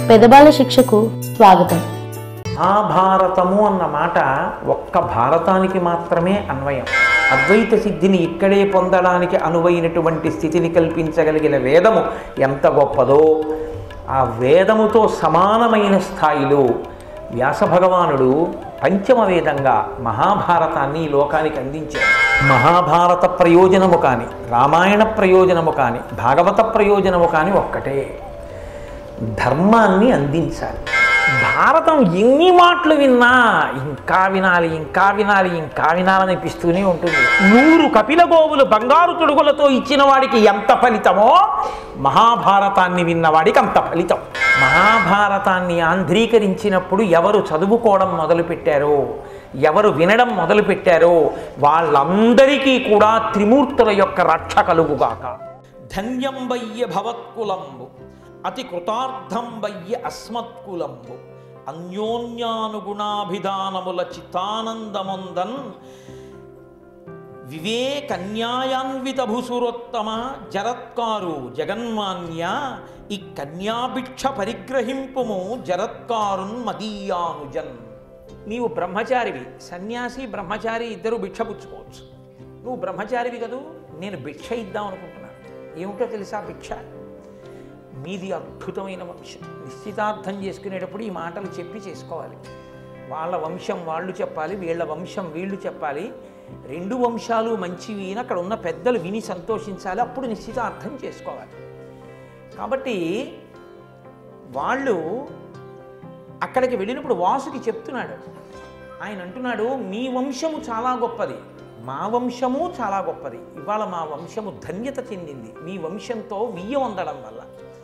పెదబాల శిక్షకు స్వాగతం మహాభారతము అన్న మాట ఒక్క భారతానికి మాత్రమే అన్వయం అద్వైత సిద్ధిని ఇక్కడే పొందడానికి అనువైనటువంటి స్థితిని కల్పించగలిగిన వేదము ఎంత గొప్పదో ఆ వేదముతో సమానమైన స్థాయిలో వ్యాస భగవానుడు పంచమ వేదంగా మహాభారతాన్ని ఈ లోకానికి అందించారు మహాభారత ప్రయోజనము కానీ రామాయణ ప్రయోజనము కానీ భాగవత ప్రయోజనము కానీ ఒక్కటే ధర్మాన్ని అందించాలి భారతం ఎన్ని మాటలు విన్నా ఇంకా వినాలి ఇంకా వినాలి ఇంకా వినాలనిపిస్తూనే ఉంటుంది నూరు కపిల గోవులు బంగారు తొడుగులతో ఇచ్చిన వాడికి ఎంత ఫలితమో మహాభారతాన్ని విన్నవాడికి అంత ఫలితం మహాభారతాన్ని ఆంధ్రీకరించినప్పుడు ఎవరు చదువుకోవడం మొదలుపెట్టారో ఎవరు వినడం మొదలుపెట్టారో వాళ్ళందరికీ కూడా త్రిమూర్తుల యొక్క రక్ష కలుగుగాక ధన్యం వయ్య భవత్కులంబు అతి కృతార్థం వయ్య అస్మత్కులంబు అన్యోన్యానుగుణాభిధానముల చిత్తానందముందన్ వివేకన్యాయాన్విత భూసురోత్తమ జరత్కారు జగన్మాన్య ఈ కన్యాభిక్ష పరిగ్రహింపుము జరత్కారున్ మదీయానుజన్ నీవు బ్రహ్మచారివి సన్యాసి బ్రహ్మచారి ఇద్దరు భిక్ష పుచ్చుకోవచ్చు నువ్వు బ్రహ్మచారివి కదూ నేను భిక్ష ఇద్దాం అనుకుంటున్నాను ఏమిటో తెలుసా భిక్ష మీది అద్భుతమైన వంశం నిశ్చితార్థం చేసుకునేటప్పుడు ఈ మాటలు చెప్పి చేసుకోవాలి వాళ్ళ వంశం వాళ్ళు చెప్పాలి వీళ్ళ వంశం వీళ్ళు చెప్పాలి రెండు వంశాలు మంచివి అని అక్కడ ఉన్న పెద్దలు విని సంతోషించాలి అప్పుడు నిశ్చితార్థం చేసుకోవాలి కాబట్టి వాళ్ళు అక్కడికి వెళ్ళినప్పుడు వాసుకి చెప్తున్నాడు ఆయన అంటున్నాడు మీ వంశము చాలా గొప్పది మా వంశము చాలా గొప్పది ఇవాళ మా వంశము ధన్యత చెందింది మీ వంశంతో వియ్యం అందడం వల్ల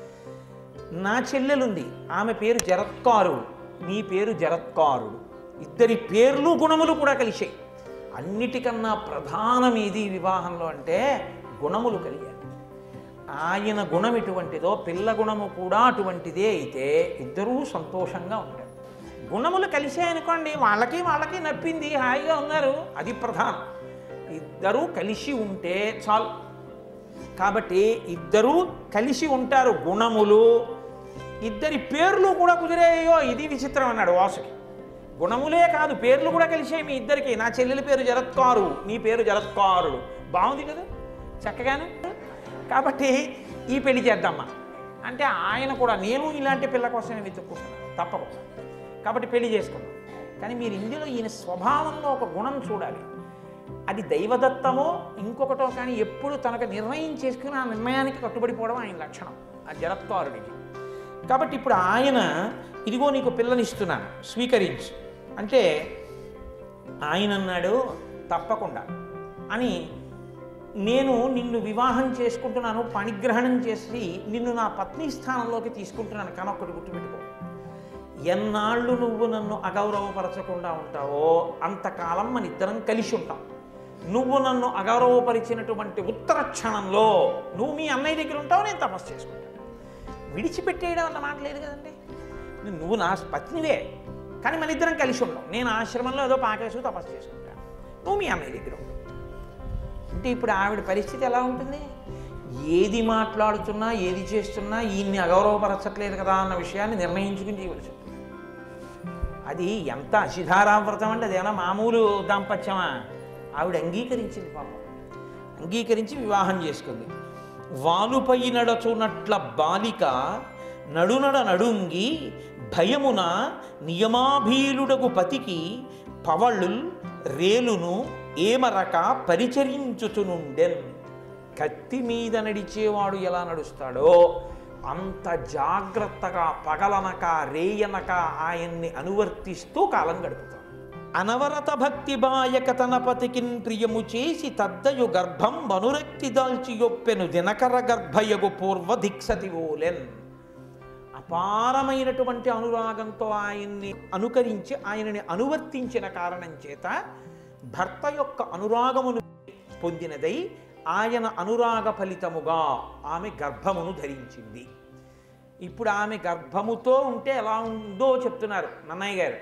నా చెల్లెలుంది ఆమె పేరు జరత్కారు నీ పేరు జరత్కారుడు ఇద్దరి పేర్లు గుణములు కూడా కలిసాయి అన్నిటికన్నా ప్రధానమేది వివాహంలో అంటే గుణములు కలిగాయి ఆయన గుణం ఎటువంటిదో పిల్ల గుణము కూడా అటువంటిదే అయితే ఇద్దరూ సంతోషంగా ఉంటారు గుణములు కలిసాయనుకోండి వాళ్ళకి వాళ్ళకి నప్పింది హాయిగా ఉన్నారు అది ప్రధానం ఇద్దరూ కలిసి ఉంటే చాలు కాబట్టి ఇద్దరూ కలిసి ఉంటారు గుణములు ఇద్దరి పేర్లు కూడా కుదిరేయో ఇది విచిత్రం అన్నాడు వాసుకి గుణములే కాదు పేర్లు కూడా కలిసే మీ ఇద్దరికి నా చెల్లెలి పేరు జరత్కారు నీ పేరు జరత్కారుడు బాగుంది కదా చక్కగానే కాబట్టి ఈ పెళ్లి చేద్దామా అంటే ఆయన కూడా నేను ఇలాంటి పిల్ల కోసమే వెతుక్కుంటున్నాను తప్పకుండా కాబట్టి పెళ్లి చేసుకుందాం కానీ మీరు ఇందులో ఈయన స్వభావంలో ఒక గుణం చూడాలి అది దైవదత్తమో ఇంకొకటో కానీ ఎప్పుడు తనకు నిర్ణయం చేసుకుని ఆ నిర్ణయానికి కట్టుబడిపోవడం ఆయన లక్షణం ఆ జరత్కారుడికి కాబట్టి ఇప్పుడు ఆయన ఇదిగో నీకు పిల్లనిస్తున్నాను స్వీకరించు అంటే ఆయన అన్నాడు తప్పకుండా అని నేను నిన్ను వివాహం చేసుకుంటున్నాను పణిగ్రహణం చేసి నిన్ను నా పత్ని స్థానంలోకి తీసుకుంటున్నాను కనొక్కటి గుర్తుపెట్టుకో ఎన్నాళ్ళు నువ్వు నన్ను అగౌరవపరచకుండా ఉంటావో అంతకాలం మన ఇద్దరం కలిసి ఉంటాం నువ్వు నన్ను అగౌరవపరిచినటువంటి ఉత్తర క్షణంలో నువ్వు మీ అన్నయ్య దగ్గర ఉంటావు నేను తపస్సు చేసుకుంటాను విడిచిపెట్టేయడం అన్న మాట లేదు కదండి నువ్వు నా పత్నివే కానీ మన ఇద్దరం కలిసి ఉంటాం నేను ఆశ్రమంలో ఏదో పాకేసు తపస్సు చేసుకుంటాను నువ్వు మీ అన్నయ్య దగ్గర ఉంటావు అంటే ఇప్పుడు ఆవిడ పరిస్థితి ఎలా ఉంటుంది ఏది మాట్లాడుతున్నా ఏది చేస్తున్నా ఈయన్ని అగౌరవపరచట్లేదు కదా అన్న విషయాన్ని నిర్ణయించుకుని చేయవలసి ఉంటుంది అది ఎంత అశిధారావ్రతం అంటే అదేమన్నా మామూలు దాంపత్యమా ఆవిడ అంగీకరించింది పాపం అంగీకరించి వివాహం చేసుకుంది వాలుపై నడచునట్ల బాలిక నడునడ నడుంగి భయమున నియమాభీలుడకు పతికి పవళుల్ రేలును ఏమరక పరిచరించుచునుండెన్ కత్తి మీద నడిచేవాడు ఎలా నడుస్తాడో అంత జాగ్రత్తగా పగలనక రేయనక ఆయన్ని అనువర్తిస్తూ కాలం గడుపుతాడు అనవరత భక్తి బాయక తన పతికిన్ ప్రియము చేసి తద్దయు గర్భం వనురక్తి దాల్చి యొప్పెను దినకర గర్భయగు పూర్వ దిక్సతి ఓలెన్ అపారమైనటువంటి అనురాగంతో ఆయన్ని అనుకరించి ఆయనని అనువర్తించిన కారణం చేత భర్త యొక్క అనురాగమును పొందినదై ఆయన అనురాగ ఫలితముగా ఆమె గర్భమును ధరించింది ఇప్పుడు ఆమె గర్భముతో ఉంటే ఎలా ఉందో చెప్తున్నారు నన్నయ్య గారు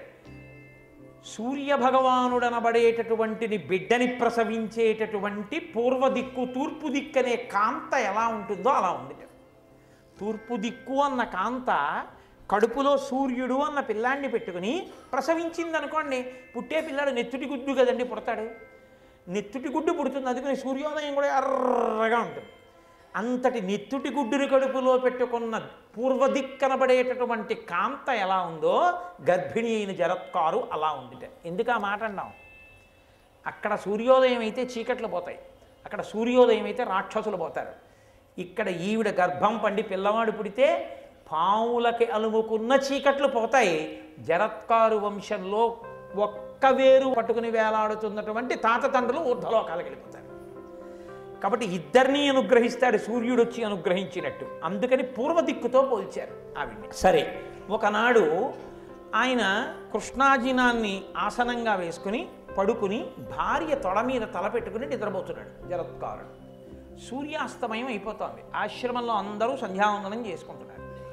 సూర్య భగవానుడనబడేటటువంటిని బిడ్డని ప్రసవించేటటువంటి పూర్వ దిక్కు తూర్పు దిక్కు అనే కాంత ఎలా ఉంటుందో అలా ఉంది తూర్పు దిక్కు అన్న కాంత కడుపులో సూర్యుడు అన్న పిల్లాన్ని పెట్టుకుని ప్రసవించింది అనుకోండి పుట్టే పిల్లాడు నెత్తుటి గుడ్డు కదండి పుడతాడు నెత్తుటి గుడ్డు పుడుతుంది అందుకని సూర్యోదయం కూడా ఎర్రగా ఉంటుంది అంతటి నెత్తుటి గుడ్డుని కడుపులో పెట్టుకున్న పూర్వదిక్ కనబడేటటువంటి కాంత ఎలా ఉందో గర్భిణి అయిన జరత్కారు అలా ఉందిట ఎందుకు ఆ మాట అన్నాం అక్కడ సూర్యోదయం అయితే చీకట్లు పోతాయి అక్కడ సూర్యోదయం అయితే రాక్షసులు పోతారు ఇక్కడ ఈవిడ గర్భం పండి పిల్లవాడు పుడితే పావులకి అలుముకున్న చీకట్లు పోతాయి జరత్కారు వంశంలో ఒక్క వేరు పట్టుకుని వేలాడుతున్నటువంటి తాత తండ్రులు ఊర్ధలోకాలకు వెళ్ళిపోతారు కాబట్టి ఇద్దరిని అనుగ్రహిస్తాడు సూర్యుడు వచ్చి అనుగ్రహించినట్టు అందుకని పూర్వ దిక్కుతో పోల్చారు ఆవిడ్ని సరే ఒకనాడు ఆయన కృష్ణాజినాన్ని ఆసనంగా వేసుకుని పడుకుని భార్య తొడ మీద తల పెట్టుకుని నిద్రపోతున్నాడు జరత్కారుడు సూర్యాస్తమయం అయిపోతోంది ఆశ్రమంలో అందరూ సంధ్యావందనం చేసుకుంటున్నారు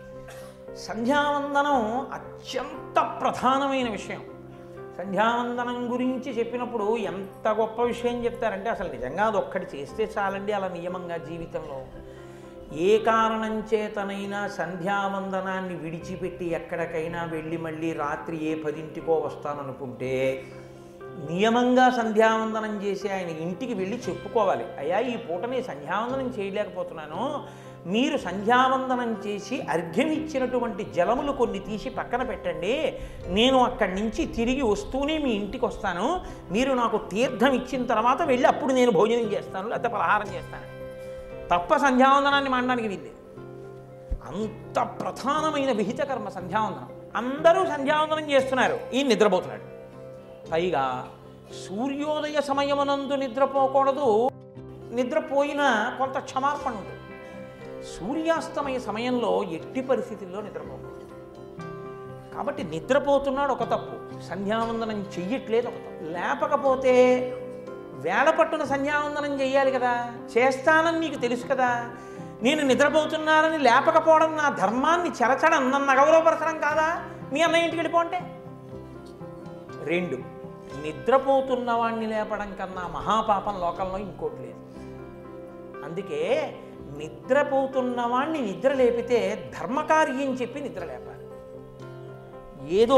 సంధ్యావందనం అత్యంత ప్రధానమైన విషయం సంధ్యావందనం గురించి చెప్పినప్పుడు ఎంత గొప్ప విషయం చెప్తారంటే అసలు నిజంగా అది ఒక్కటి చేస్తే చాలండి అలా నియమంగా జీవితంలో ఏ కారణం చేతనైనా సంధ్యావందనాన్ని విడిచిపెట్టి ఎక్కడికైనా వెళ్ళి మళ్ళీ రాత్రి ఏ పదింటికో వస్తాననుకుంటే నియమంగా సంధ్యావందనం చేసి ఆయన ఇంటికి వెళ్ళి చెప్పుకోవాలి అయ్యా ఈ పూట నేను సంధ్యావందనం చేయలేకపోతున్నాను మీరు సంధ్యావందనం చేసి అర్ఘ్యం ఇచ్చినటువంటి జలములు కొన్ని తీసి పక్కన పెట్టండి నేను అక్కడి నుంచి తిరిగి వస్తూనే మీ ఇంటికి వస్తాను మీరు నాకు తీర్థం ఇచ్చిన తర్వాత వెళ్ళి అప్పుడు నేను భోజనం చేస్తాను లేకపోతే పలహారం చేస్తాను తప్ప సంధ్యావందనాన్ని మానడానికి వీల్లేదు అంత ప్రధానమైన విహిత కర్మ సంధ్యావందనం అందరూ సంధ్యావందనం చేస్తున్నారు ఈయన నిద్రపోతున్నాడు పైగా సూర్యోదయ సమయమునందు నిద్రపోకూడదు నిద్రపోయినా కొంత క్షమార్పణ ఉంటుంది సూర్యాస్తమయ సమయంలో ఎట్టి పరిస్థితుల్లో నిద్రపోకూడదు కాబట్టి నిద్రపోతున్నాడు ఒక తప్పు సంధ్యావందనం చెయ్యట్లేదు ఒక తప్పు లేపకపోతే వేళ పట్టున సంధ్యావందనం చెయ్యాలి కదా చేస్తానని నీకు తెలుసు కదా నేను నిద్రపోతున్నానని లేపకపోవడం నా ధర్మాన్ని చెరచడం నన్ను అగౌరవపరచడం కాదా మీ అన్నయ్య ఇంటికి వెళ్ళిపోంటే రెండు నిద్రపోతున్న వాణ్ణి లేపడం కన్నా మహాపాపం లోకంలో ఇంకోటి లేదు అందుకే నిద్రపోతున్న వాణ్ణి నిద్ర లేపితే ధర్మకార్యం చెప్పి నిద్ర లేపాలి ఏదో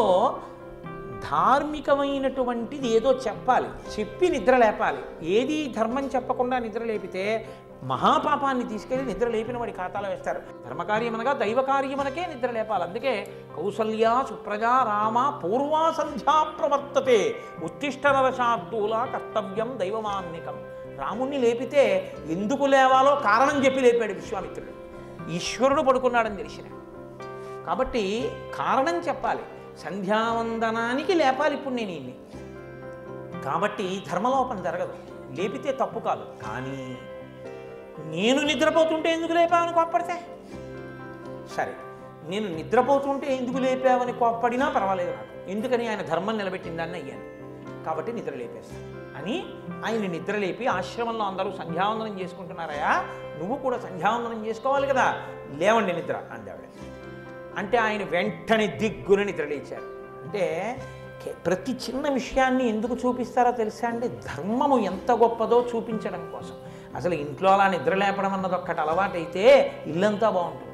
ధార్మికమైనటువంటిది ఏదో చెప్పాలి చెప్పి నిద్ర లేపాలి ఏది ధర్మం చెప్పకుండా నిద్ర లేపితే మహాపాపాన్ని తీసుకెళ్లి నిద్ర లేపిన వాడి ఖాతాలో వేస్తారు ధర్మకార్యం అనగా దైవ కార్యమనకే నిద్ర లేపాలి అందుకే కౌసల్య సుప్రజా రామ పూర్వా సంధ్యా ప్రవర్తతే ఉత్తిష్ట నరశార్దూల కర్తవ్యం దైవమాన్నికం రాముణ్ణి లేపితే ఎందుకు లేవాలో కారణం చెప్పి లేపాడు విశ్వామిత్రుడు ఈశ్వరుడు పడుకున్నాడని తెలిసిన కాబట్టి కారణం చెప్పాలి సంధ్యావందనానికి లేపాలి ఇప్పుడు నేను ఇన్ని కాబట్టి ధర్మలోపం జరగదు లేపితే తప్పు కాదు కానీ నేను నిద్రపోతుంటే ఎందుకు లేపావని కోప్పడితే సరే నేను నిద్రపోతుంటే ఎందుకు లేపావని కోప్పడినా పర్వాలేదు నాకు ఎందుకని ఆయన ధర్మం నిలబెట్టిందని అయ్యాను కాబట్టి నిద్ర లేపేస్తాను అని ఆయన నిద్ర లేపి ఆశ్రమంలో అందరూ సంధ్యావందనం చేసుకుంటున్నారయా నువ్వు కూడా సంధ్యావందనం చేసుకోవాలి కదా లేవండి నిద్ర అంది ఆవిడ అంటే ఆయన వెంటనే దిగ్గున నిద్రలేచారు అంటే కే- ప్రతి చిన్న విషయాన్ని ఎందుకు చూపిస్తారో తెలుసా అండి ధర్మము ఎంత గొప్పదో చూపించడం కోసం అసలు ఇంట్లో అలా నిద్ర లేపడం అన్నది ఒక్కటి అలవాటైతే ఇల్లంతా బాగుంటుంది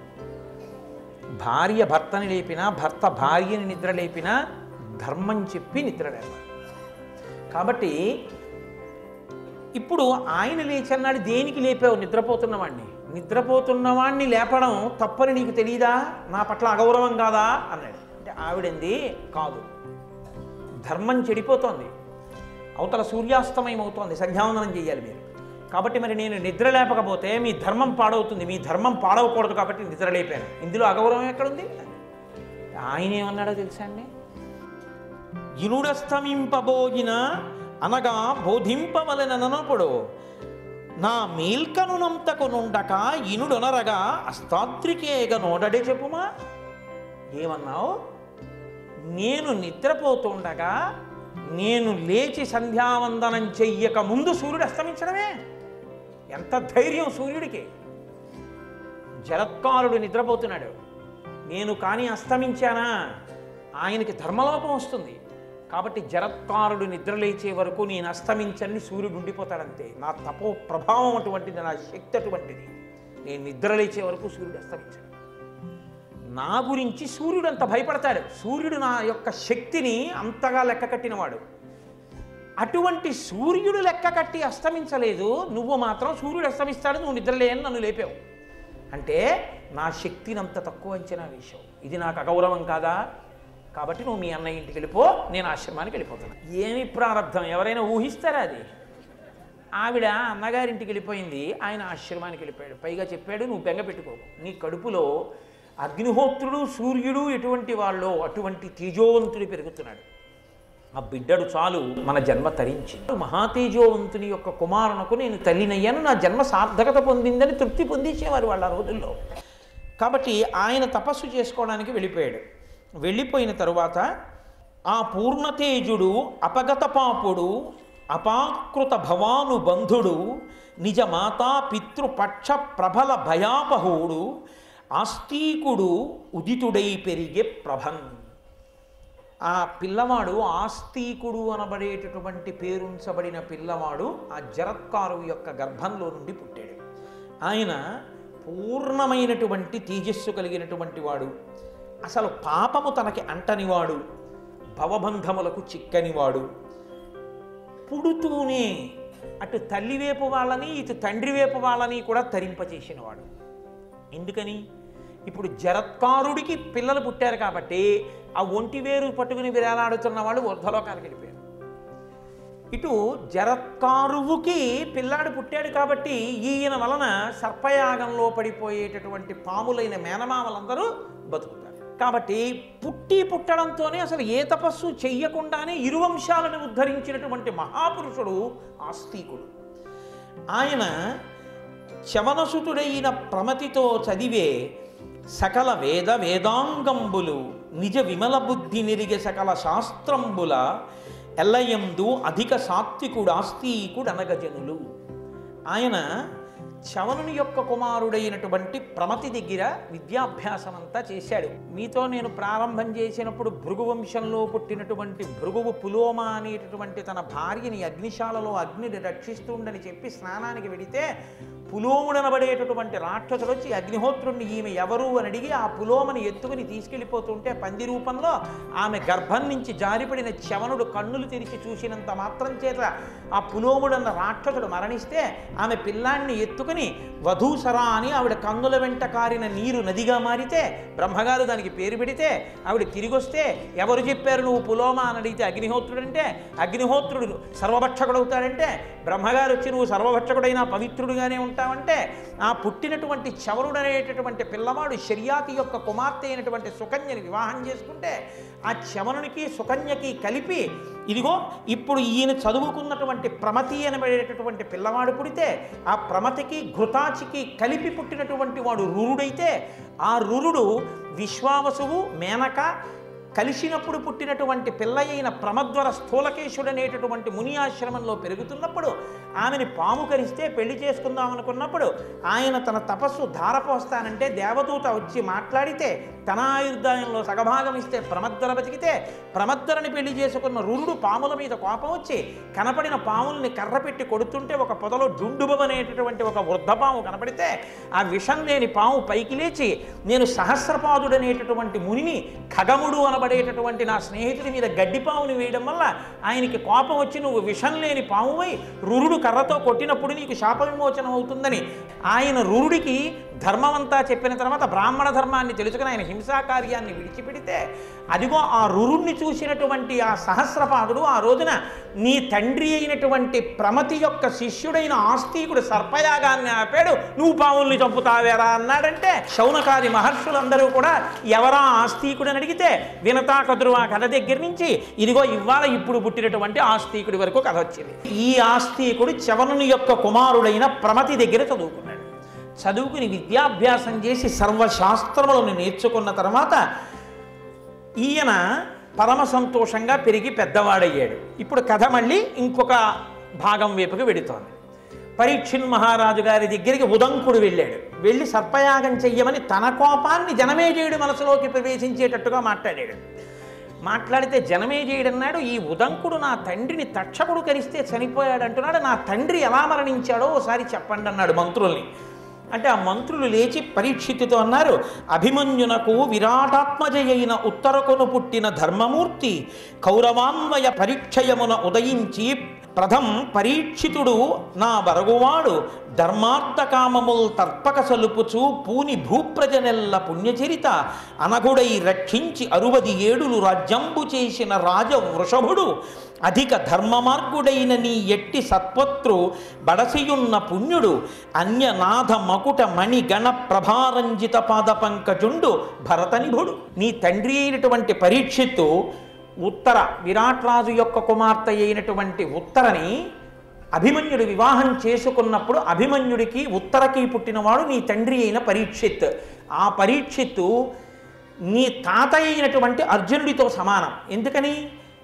భార్య భర్తని లేపినా భర్త భార్యని నిద్ర లేపినా ధర్మం చెప్పి నిద్ర లేపాలి కాబట్టి ఇప్పుడు ఆయన లేచన్నాడు దేనికి లేపావు నిద్రపోతున్నవాడిని నిద్రపోతున్నవాడిని లేపడం తప్పని నీకు తెలియదా నా పట్ల అగౌరవం కాదా అన్నాడు అంటే ఆవిడంది కాదు ధర్మం చెడిపోతోంది అవతల సూర్యాస్తమయం అవుతోంది సంధ్యావందనం చేయాలి మీరు కాబట్టి మరి నేను నిద్ర లేపకపోతే మీ ధర్మం పాడవుతుంది మీ ధర్మం పాడవకూడదు కాబట్టి నిద్ర లేపాను ఇందులో అగౌరవం ఎక్కడుంది ఆయన ఏమన్నాడో తెలుసా అండి ఇనుడస్తమింపబోగిన అనగా బోధింపవలననప్పుడు నా మేల్కనునంతకునుండక ఇనుడొనరగా అస్తాత్రికేగ నోడడే చెప్పుమా ఏమన్నావు నేను నిద్రపోతుండగా నేను లేచి సంధ్యావందనం చెయ్యక ముందు సూర్యుడు అస్తమించడమే ఎంత ధైర్యం సూర్యుడికి జరత్కారుడు నిద్రపోతున్నాడు నేను కానీ అస్తమించానా ఆయనకి ధర్మలోపం వస్తుంది కాబట్టి జరత్కారుడు నిద్రలేచే వరకు నేను అస్తమించని సూర్యుడు ఉండిపోతాడంతే నా తపో ప్రభావం అటువంటిది నా శక్తి అటువంటిది నేను నిద్రలేచే వరకు సూర్యుడు అస్తమించాడు నా గురించి సూర్యుడు అంత భయపడతాడు సూర్యుడు నా యొక్క శక్తిని అంతగా లెక్క కట్టినవాడు అటువంటి సూర్యుడు లెక్క కట్టి అస్తమించలేదు నువ్వు మాత్రం సూర్యుడు అస్తమిస్తాడు నువ్వు నిద్రలేని నన్ను లేపావు అంటే నా శక్తిని అంత తక్కువ అంచనా వేశావు ఇది నాకు అగౌరవం కాదా కాబట్టి నువ్వు మీ అన్నయ్య ఇంటికి వెళ్ళిపో నేను ఆశ్రమానికి వెళ్ళిపోతాను ఏమి ప్రారంధం ఎవరైనా ఊహిస్తారా అది ఆవిడ అన్నగారింటికి వెళ్ళిపోయింది ఆయన ఆశ్రమానికి వెళ్ళిపోయాడు పైగా చెప్పాడు నువ్వు బెంగ పెట్టుకో నీ కడుపులో అగ్నిహోత్రుడు సూర్యుడు ఎటువంటి వాళ్ళో అటువంటి తేజోవంతుడు పెరుగుతున్నాడు ఆ బిడ్డడు చాలు మన జన్మ తరించి మహాతేజోవంతుని యొక్క కుమారునకు నేను తల్లినయ్యాను నా జన్మ సార్థకత పొందిందని తృప్తి పొందించేవారు వాళ్ళ ఆ రోజుల్లో కాబట్టి ఆయన తపస్సు చేసుకోవడానికి వెళ్ళిపోయాడు వెళ్ళిపోయిన తరువాత ఆ పూర్ణతేజుడు అపగత పాపుడు అపాకృత భవాను బంధుడు నిజ మాతా పితృపక్ష ప్రబల భయాపహుడు ఆస్తికుడు ఉదితుడై పెరిగే ప్రభన్ ఆ పిల్లవాడు ఆస్తికుడు అనబడేటటువంటి పేరుంచబడిన పిల్లవాడు ఆ జరత్కారు యొక్క గర్భంలో నుండి పుట్టాడు ఆయన పూర్ణమైనటువంటి తేజస్సు కలిగినటువంటి వాడు అసలు పాపము తనకి అంటనివాడు భవబంధములకు చిక్కనివాడు పుడుతూనే అటు తల్లి వైపు వాళ్ళని ఇటు తండ్రి వైపు వాళ్ళని కూడా తరింపచేసినవాడు ఎందుకని ఇప్పుడు జరత్కారుడికి పిల్లలు పుట్టారు కాబట్టి ఆ ఒంటి వేరు పట్టుకుని విరాలాడుతున్న వాళ్ళు ఊర్ధలోకానికి వెళ్ళిపోయారు ఇటు జరత్కారువుకి పిల్లాడు పుట్టాడు కాబట్టి ఈయన వలన సర్పయాగంలో పడిపోయేటటువంటి పాములైన మేనమామలందరూ బతుకుతారు కాబట్టి పుట్టి పుట్టడంతోనే అసలు ఏ తపస్సు చెయ్యకుండానే ఇరువంశాలను ఉద్ధరించినటువంటి మహాపురుషుడు ఆస్తికుడు ఆయన చవనసుతుడైన ప్రమతితో చదివే సకల వేద వేదాంగంబులు నిజ విమల బుద్ధి నిరిగే సకల శాస్త్రంబుల ఎల్లయందు అధిక సాత్వికుడు ఆస్తికుడు అనగజనులు ఆయన చవనుని యొక్క కుమారుడైనటువంటి ప్రమతి దగ్గర విద్యాభ్యాసం అంతా చేశాడు మీతో నేను ప్రారంభం చేసినప్పుడు భృగు వంశంలో పుట్టినటువంటి భృగువు పులోమ అనేటటువంటి తన భార్యని అగ్నిశాలలో అగ్నిని రక్షిస్తుండని చెప్పి స్నానానికి వెడితే పులోముడనబడేటటువంటి రాక్షసుడు వచ్చి అగ్నిహోత్రుణ్ణి ఈమె ఎవరు అని అడిగి ఆ పులోమని ఎత్తుకుని తీసుకెళ్ళిపోతుంటే పంది రూపంలో ఆమె గర్భం నుంచి జారిపడిన చవనుడు కన్నులు తెరిచి చూసినంత మాత్రం చేత ఆ పులోముడన్న రాక్షసుడు మరణిస్తే ఆమె పిల్లాన్ని ఎత్తుకుని వధూసరా అని ఆవిడ కన్నుల వెంట కారిన నీరు నదిగా మారితే బ్రహ్మగారు దానికి పేరు పెడితే ఆవిడ తిరిగి వస్తే ఎవరు చెప్పారు నువ్వు పులోమ అని అడిగితే అగ్నిహోత్రుడు అంటే అగ్నిహోత్రుడు సర్వభక్షకుడు అవుతాడంటే బ్రహ్మగారు వచ్చి నువ్వు సర్వభక్షకుడైనా పవిత్రుడుగానే ఉంటావంటే ఆ పుట్టినటువంటి చవరుడు అనేటటువంటి పిల్లవాడు శర్యాతి యొక్క కుమార్తె అయినటువంటి సుకన్యని వివాహం చేసుకుంటే ఆ చవనునికి సుకన్యకి కలిపి ఇదిగో ఇప్పుడు ఈయన చదువుకున్నటువంటి ప్రమతి అనబడేటటువంటి పిల్లవాడు పుడితే ఆ ప్రమతికి ఘృతాచికి కలిపి పుట్టినటువంటి వాడు రురుడైతే ఆ రురుడు విశ్వావసువు మేనక కలిసినప్పుడు పుట్టినటువంటి పిల్ల అయిన ప్రమద్వర స్థూలకేశుడు అనేటటువంటి ముని ఆశ్రమంలో పెరుగుతున్నప్పుడు ఆమెని పాము కరిస్తే పెళ్లి చేసుకుందాం అనుకున్నప్పుడు ఆయన తన తపస్సు ధారపోస్తానంటే దేవదూత వచ్చి మాట్లాడితే తన ఆయుర్దాయంలో సగభాగం ఇస్తే ప్రమద్వర బతికితే ప్రమద్వరని పెళ్లి చేసుకున్న రురుడు పాముల మీద కోపం వచ్చి కనపడిన పాముల్ని కర్ర పెట్టి కొడుతుంటే ఒక పొదలో డుండుబం అనేటటువంటి ఒక వృద్ధపాము కనపడితే ఆ విషం లేని పాము పైకి లేచి నేను సహస్రపాదుడనేటటువంటి మునిని ఖగముడు అనబడేటటువంటి నా స్నేహితుడి మీద గడ్డిపాముని వేయడం వల్ల ఆయనకి కోపం వచ్చి నువ్వు విషం లేని పామువై రురుడు కర్రతో కొట్టినప్పుడు నీకు శాప విమోచనం అవుతుందని ఆయన రురుడికి ధర్మమంతా చెప్పిన తర్వాత బ్రాహ్మణ ధర్మాన్ని తెలుసుకుని ఆయన హింసా కార్యాన్ని విడిచిపెడితే అదిగో ఆ రురుణ్ణి చూసినటువంటి ఆ సహస్రపాదుడు ఆ రోజున నీ తండ్రి అయినటువంటి ప్రమతి యొక్క శిష్యుడైన ఆస్తికుడు సర్పయాగాన్ని ఆపాడు నువ్వు పావుల్ని చంపుతావేరా అన్నాడంటే శౌనకాది మహర్షులందరూ కూడా ఎవరా ఆస్తికుడు అని అడిగితే వినతా కదురు ఆ కథ దగ్గర నుంచి ఇదిగో ఇవాళ ఇప్పుడు పుట్టినటువంటి ఆస్తికుడి వరకు కథ వచ్చింది ఈ ఆస్తికుడు చవనుని యొక్క కుమారుడైన ప్రమతి దగ్గర చదువుకున్నాడు చదువుకుని విద్యాభ్యాసం చేసి సర్వశాస్త్రములను నేర్చుకున్న తర్వాత ఈయన పరమ సంతోషంగా పెరిగి పెద్దవాడయ్యాడు ఇప్పుడు కథ మళ్ళీ ఇంకొక భాగం వైపుకి వెడుతోంది పరీక్షిన్ మహారాజు గారి దగ్గరికి ఉదంకుడు వెళ్ళాడు వెళ్ళి సర్పయాగం చెయ్యమని తన కోపాన్ని జనమేజయుడి మనసులోకి ప్రవేశించేటట్టుగా మాట్లాడాడు మాట్లాడితే జనమేజయుడన్నాడు ఈ ఉదంకుడు నా తండ్రిని తక్షకుడు కరిస్తే చనిపోయాడు అంటున్నాడు నా తండ్రి ఎలా మరణించాడో ఓసారి చెప్పండి అన్నాడు మంత్రుల్ని అంటే ఆ మంత్రులు లేచి పరీక్షితుతో అన్నారు అభిమన్యునకు విరాటాత్మజయైన ఉత్తరకును పుట్టిన ధర్మమూర్తి కౌరవాన్వయ పరిక్షయమున ఉదయించి ప్రథం పరీక్షితుడు నా బరగువాడు ధర్మార్థకామముల్ తర్పక సలుపుచు పూని భూప్రజనెల్ల పుణ్యచరిత అనగుడై రక్షించి అరువది ఏడులు రాజ్యంబు చేసిన రాజ వృషభుడు అధిక ధర్మమార్గుడైన నీ ఎట్టి సత్పత్రు బడసియున్న పుణ్యుడు అన్యనాథ మకుట మణి గణ ప్రభారంజిత పాద పంకజుండు భరతనిభుడు నీ తండ్రి అయినటువంటి పరీక్షిత్తు ఉత్తర విరాట్ రాజు యొక్క కుమార్తె అయినటువంటి ఉత్తరని అభిమన్యుడు వివాహం చేసుకున్నప్పుడు అభిమన్యుడికి ఉత్తరకి పుట్టినవాడు నీ తండ్రి అయిన పరీక్షిత్ ఆ పరీక్షిత్తు నీ తాత అయినటువంటి అర్జునుడితో సమానం ఎందుకని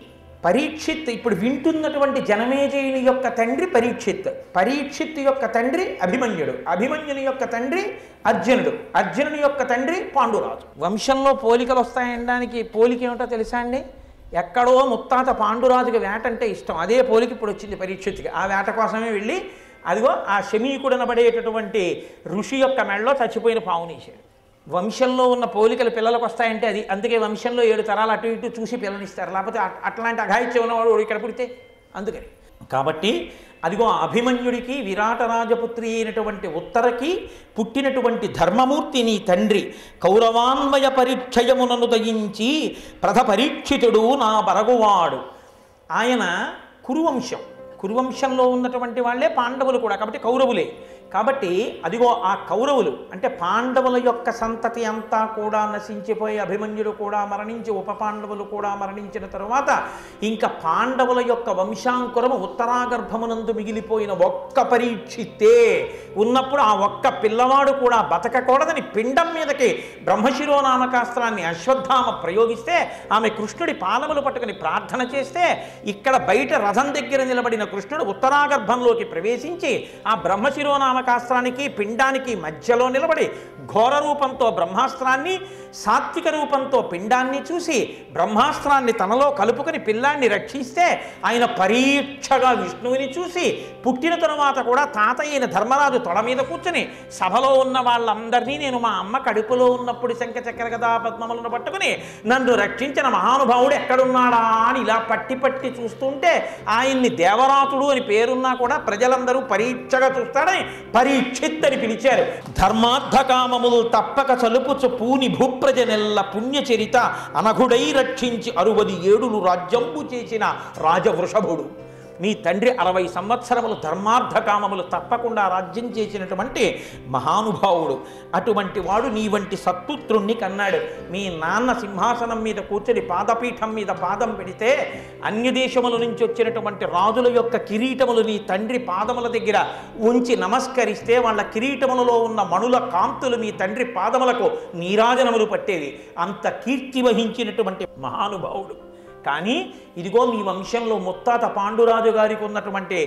పరీక్షిత్ ఇప్పుడు వింటున్నటువంటి జనమేజయుని యొక్క తండ్రి పరీక్షిత్ పరీక్షిత్ యొక్క తండ్రి అభిమన్యుడు అభిమన్యుని యొక్క తండ్రి అర్జునుడు అర్జునుని యొక్క తండ్రి పాండురాజు వంశంలో పోలికలు వస్తాయనడానికి పోలిక ఏమిటో తెలుసా అండి ఎక్కడో ముత్తాత పాండురాజుకి వేట అంటే ఇష్టం అదే పోలిక ఇప్పుడు వచ్చింది పరీక్షిత్కి ఆ వేట కోసమే వెళ్ళి అదిగో ఆ శమీకుడనబడేటటువంటి ఋషి యొక్క మెడలో చచ్చిపోయిన పావునేశాడు వంశంలో ఉన్న పోలికలు పిల్లలకు వస్తాయంటే అది అందుకే వంశంలో ఏడు తరాలు అటు ఇటు చూసి పిల్లనిస్తారు లేకపోతే అట్- అట్లాంటి అఘాయిత్యం ఉన్నవాడు ఇక్కడ పుడితే అందుకని కాబట్టి అదిగో అభిమన్యుడికి విరాట రాజపుత్రి అయినటువంటి ఉత్తరకి పుట్టినటువంటి ధర్మమూర్తి నీ తండ్రి కౌరవాన్వయ పరిక్షయమునను దయించి ప్రథ పరీక్షితుడు నా బరగువాడు ఆయన కురువంశం కురువంశంలో ఉన్నటువంటి వాళ్ళే పాండవులు కూడా కాబట్టి కౌరవులే కాబట్టి అదిగో ఆ కౌరవులు అంటే పాండవుల యొక్క సంతతి అంతా కూడా నశించిపోయి అభిమన్యుడు కూడా మరణించి ఉప పాండవులు కూడా మరణించిన తరువాత ఇంకా పాండవుల యొక్క వంశాంకురము ఉత్తరాగర్భమునందు మిగిలిపోయిన ఒక్క పరీక్షితే ఉన్నప్పుడు ఆ ఒక్క పిల్లవాడు కూడా బతకకూడదని పిండం మీదకి బ్రహ్మశిరోనామకాస్త్రాన్ని అశ్వత్థామ ప్రయోగిస్తే ఆమె కృష్ణుడి పాదములు పట్టుకుని ప్రార్థన చేస్తే ఇక్కడ బయట రథం దగ్గర నిలబడిన కృష్ణుడు ఉత్తరాగర్భంలోకి ప్రవేశించి ఆ బ్రహ్మశిరోనామకాస్త్రానికి పిండానికి మధ్యలో నిలబడి ఘోర రూపంతో బ్రహ్మాస్త్రాన్ని సాత్విక రూపంతో పిండాన్ని చూసి బ్రహ్మాస్త్రాన్ని తనలో కలుపుకొని పిల్లాన్ని రక్షిస్తే ఆయన పరీక్షగా విష్ణువుని చూసి పుట్టిన తరువాత కూడా తాత అయిన ధర్మరాజు తొడ మీద కూర్చుని సభలో ఉన్న వాళ్ళందరినీ నేను మా అమ్మ కడుపులో ఉన్నప్పుడు శంఖ చక్ర గదా పద్మములను పట్టుకుని నన్ను రక్షించిన మహానుభావుడు ఎక్కడున్నాడా అని ఇలా పట్టి పట్టి చూస్తుంటే ఆయన్ని దేవరాతుడు అని పేరున్నా కూడా ప్రజలందరూ పరీక్షగా చూస్తాడని పరీక్షిత్ అని పిలిచారు ధర్మార్థకామములు తప్పక చలుపుచు పూని భూప్రజనెల్ల పుణ్యచరిత అనఘుడై రక్షించి అరువది ఏడులు రాజ్యంబు చేసిన రాజవృషభుడు మీ తండ్రి అరవై సంవత్సరములు ధర్మార్థకామములు తప్పకుండా రాజ్యం చేసినటువంటి మహానుభావుడు అటువంటి వాడు నీ వంటి సత్పుత్రుణ్ణి కన్నాడు మీ నాన్న సింహాసనం మీద కూర్చొని పాదపీఠం మీద పాదం పెడితే అన్య దేశముల నుంచి వచ్చినటువంటి రాజుల యొక్క కిరీటములు నీ తండ్రి పాదముల దగ్గర ఉంచి నమస్కరిస్తే వాళ్ళ కిరీటములలో ఉన్న మణుల కాంతులు మీ తండ్రి పాదములకు నీరాజనములు పట్టేవి అంత కీర్తి వహించినటువంటి మహానుభావుడు కానీ ఇదిగో మీ వంశంలో ముత్తాత పాండురాజు గారికి ఉన్నటువంటి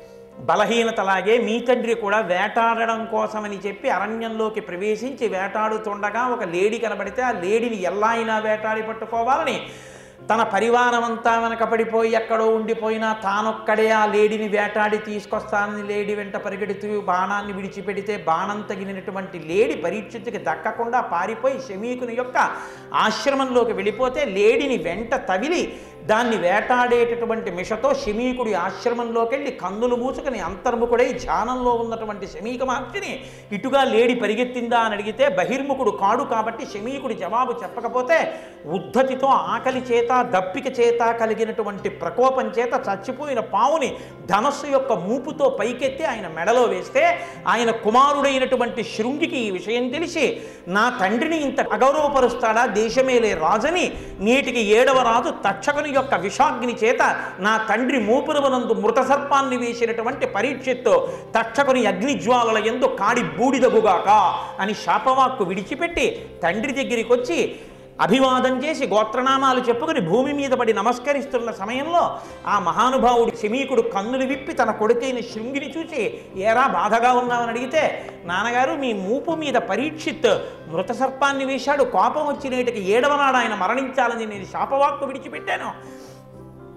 బలహీనతలాగే మీ తండ్రి కూడా వేటాడడం కోసమని చెప్పి అరణ్యంలోకి ప్రవేశించి వేటాడుతుండగా ఒక లేడీ కనబడితే ఆ లేడీని ఎలా అయినా వేటాడి పట్టుకోవాలని తన పరివారం అంతా వెనక పడిపోయి ఎక్కడో ఉండిపోయినా తానొక్కడే ఆ లేడీని వేటాడి తీసుకొస్తానని లేడీ వెంట పరిగెడుతూ బాణాన్ని విడిచిపెడితే బాణం తగిలినటువంటి లేడీ పరీక్షిత్తుకి దక్కకుండా పారిపోయి శమీకుని యొక్క ఆశ్రమంలోకి వెళ్ళిపోతే లేడీని వెంట తగిలి దాన్ని వేటాడేటటువంటి మిషతో శమీకుడి ఆశ్రమంలోకి వెళ్ళి కన్నులు మూసుకుని అంతర్ముఖుడై ధ్యానంలో ఉన్నటువంటి శమీక మహర్షిని ఇటుగా లేడి పరిగెత్తిందా అని అడిగితే బహిర్ముఖుడు కాడు కాబట్టి శమీకుడి జవాబు చెప్పకపోతే ఉద్ధతితో ఆకలి చేత దప్పిక చేత కలిగినటువంటి ప్రకోపం చేత చచ్చిపోయిన పావుని ధనస్సు యొక్క మూపుతో పైకెత్తి ఆయన మెడలో వేస్తే ఆయన కుమారుడైనటువంటి శృంగికి ఈ విషయం తెలిసి నా తండ్రిని ఇంత అగౌరవపరుస్తాడా దేశమేలే రాజని నేటికి ఏడవ రాజు తక్షకుని యొక్క విషాగ్ని చేత నా తండ్రి మూపురవనందు మృత సర్పాన్ని వేసినటువంటి పరీక్షిత్తు తక్షకుని అగ్నిజ్వాలల ఎందు కాడి బూడిదగుగాక అని శాపవాక్కు విడిచిపెట్టి తండ్రి దగ్గరికి వచ్చి అభివాదం చేసి గోత్రనామాలు చెప్పుకుని భూమి మీద పడి నమస్కరిస్తున్న సమయంలో ఆ మహానుభావుడు శమీకుడు కన్నులు విప్పి తన కొడుకైన శృంగిని చూసి ఏరా బాధగా ఉన్నామని అడిగితే నాన్నగారు మీ మూపు మీద పరీక్షిత్ మృత సర్పాన్ని వేశాడు కోపం వచ్చి నేటికి ఏడవనాడు ఆయన మరణించాలని నేను శాపవాక్కు విడిచిపెట్టాను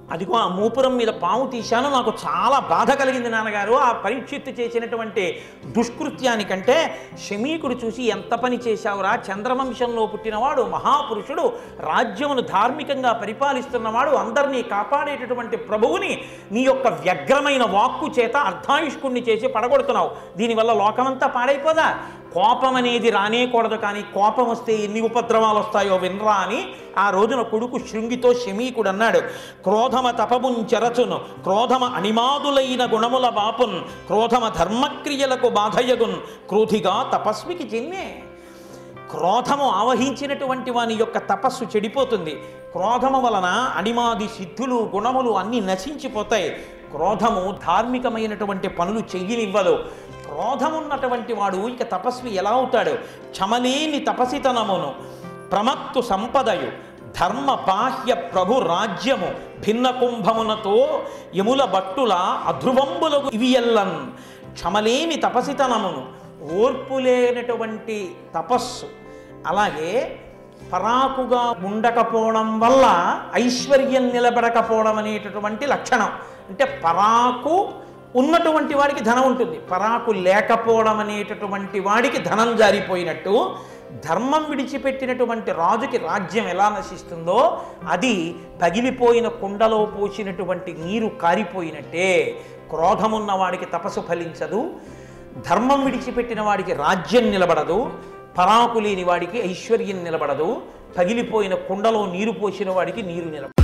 అదిగో ఆ మూపురం మీద పాము తీశాను నాకు చాలా బాధ కలిగింది నాన్నగారు ఆ పరీక్షిత్తు చేసినటువంటి దుష్కృత్యానికంటే శమీకుడు చూసి ఎంత పని చేశావురా చంద్రవంశంలో పుట్టినవాడు మహాపురుషుడు రాజ్యమును ధార్మికంగా పరిపాలిస్తున్నవాడు అందరినీ కాపాడేటటువంటి ప్రభువుని నీ యొక్క వ్యగ్రమైన వాక్కు చేత అర్ధాయుష్కుణ్ణి చేసి పడగొడుతున్నావు దీనివల్ల లోకమంతా పాడైపోదా కోపం అనేది రానేకూడదు కానీ కోపం వస్తే ఎన్ని ఉపద్రవాలు వస్తాయో వినరా అని ఆ రోజున కొడుకు శృంగితో శమీకుడు అన్నాడు క్రోధమ తపమున్ చెరచును క్రోధమ అణిమాదులైన గుణముల బాపున్ క్రోధమ ధర్మక్రియలకు బాధయగున్ క్రోధిగా తపస్వికి చిన్నే క్రోధము ఆవహించినటువంటి వాని యొక్క తపస్సు చెడిపోతుంది క్రోధము వలన అణిమాది సిద్ధులు గుణములు అన్నీ నశించిపోతాయి క్రోధము ధార్మికమైనటువంటి పనులు చెయ్యనివ్వదు క్రోధమున్నటువంటి వాడు ఇక తపస్వి ఎలా అవుతాడు చమలేని తపసితనమును ప్రమత్తు సంపదయు ధర్మ బాహ్య ప్రభు రాజ్యము భిన్న కుంభమునతో యముల భట్టుల అధ్రువంబులకు ఇవి ఎల్లన్ క్షమలేని తపసితనమును ఓర్పు లేనటువంటి తపస్సు అలాగే పరాకుగా ఉండకపోవడం వల్ల ఐశ్వర్యం నిలబడకపోవడం అనేటటువంటి లక్షణం అంటే పరాకు ఉన్నటువంటి వాడికి ధనం ఉంటుంది పరాకు లేకపోవడం అనేటటువంటి వాడికి ధనం జారిపోయినట్టు ధర్మం విడిచిపెట్టినటువంటి రాజుకి రాజ్యం ఎలా నశిస్తుందో అది పగిలిపోయిన కుండలో పోసినటువంటి నీరు కారిపోయినట్టే క్రోధమున్న వాడికి తపస్సు ఫలించదు ధర్మం విడిచిపెట్టిన వాడికి రాజ్యం నిలబడదు పరాకు లేని వాడికి ఐశ్వర్యం నిలబడదు పగిలిపోయిన కుండలో నీరు పోసిన వాడికి నీరు నిలబడదు